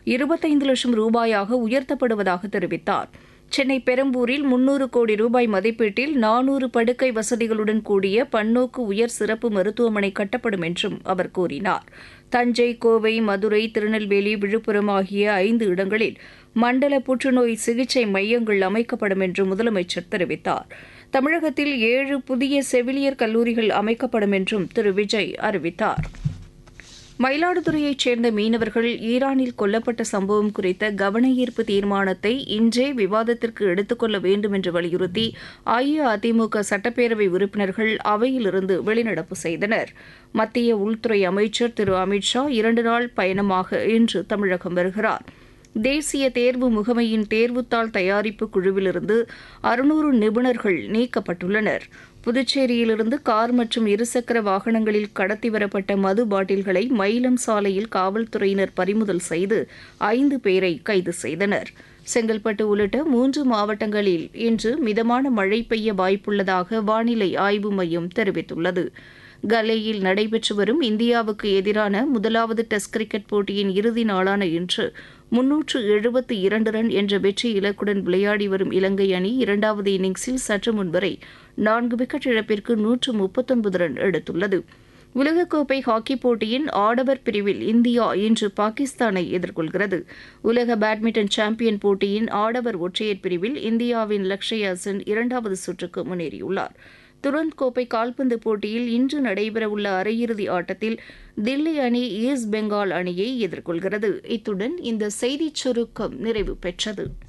இருபத்தைந்து லட்சம் ரூபாயாக உயர்த்தப்படுவதாக தெரிவித்தார் சென்னை பெரம்பூரில் முன்னூறு கோடி ரூபாய் மதிப்பீட்டில் நானூறு படுக்கை வசதிகளுடன் கூடிய பன்னோக்கு உயர் சிறப்பு மருத்துவமனை கட்டப்படும் என்றும் அவர் கூறினார் தஞ்சை கோவை மதுரை திருநெல்வேலி விழுப்புரம் ஆகிய ஐந்து இடங்களில் மண்டல புற்றுநோய் சிகிச்சை மையங்கள் அமைக்கப்படும் என்று முதலமைச்சர் தெரிவித்தார் தமிழகத்தில் ஏழு புதிய செவிலியர் கல்லூரிகள் அமைக்கப்படும் என்றும் திரு விஜய் அறிவித்தார் மயிலாடுதுறையைச் சேர்ந்த மீனவர்கள் ஈரானில் கொல்லப்பட்ட சம்பவம் குறித்த கவன ஈர்ப்பு தீர்மானத்தை இன்றே விவாதத்திற்கு எடுத்துக்கொள்ள வேண்டும் என்று வலியுறுத்தி அஇஅதிமுக சட்டப்பேரவை உறுப்பினர்கள் அவையிலிருந்து வெளிநடப்பு செய்தனர் மத்திய உள்துறை அமைச்சர் திரு அமித்ஷா இரண்டு நாள் பயணமாக இன்று தமிழகம் வருகிறார் தேசிய தேர்வு முகமையின் தேர்வுத்தாள் தயாரிப்பு குழுவிலிருந்து அறுநூறு நிபுணர்கள் நீக்கப்பட்டுள்ளனர் புதுச்சேரியிலிருந்து கார் மற்றும் இருசக்கர வாகனங்களில் கடத்தி வரப்பட்ட மது பாட்டில்களை மயிலம் சாலையில் காவல்துறையினர் பறிமுதல் செய்து ஐந்து பேரை கைது செய்தனர் செங்கல்பட்டு உள்ளிட்ட மூன்று மாவட்டங்களில் இன்று மிதமான மழை பெய்ய வாய்ப்புள்ளதாக வானிலை ஆய்வு மையம் தெரிவித்துள்ளது கலேயில் நடைபெற்று வரும் இந்தியாவுக்கு எதிரான முதலாவது டெஸ்ட் கிரிக்கெட் போட்டியின் இறுதி நாளான இன்று முன்னூற்று எழுபத்து இரண்டு ரன் என்ற வெற்றி இலக்குடன் விளையாடி வரும் இலங்கை அணி இரண்டாவது இன்னிங்ஸில் சற்று முன்வரை நான்கு விக்கெட் இழப்பிற்கு நூற்று முப்பத்தொன்பது ரன் எடுத்துள்ளது உலகக்கோப்பை ஹாக்கிப் போட்டியின் ஆடவர் பிரிவில் இந்தியா இன்று பாகிஸ்தானை எதிர்கொள்கிறது உலக பேட்மிண்டன் சாம்பியன் போட்டியின் ஆடவர் ஒற்றையர் பிரிவில் இந்தியாவின் லக்ஷயா சென் இரண்டாவது சுற்றுக்கு முன்னேறியுள்ளார் துரந்த் கோப்பை கால்பந்து போட்டியில் இன்று நடைபெறவுள்ள அரையிறுதி ஆட்டத்தில் தில்லி அணி ஈஸ்ட் பெங்கால் அணியை எதிர்கொள்கிறது இத்துடன் இந்த செய்திச் சுருக்கம் நிறைவு பெற்றது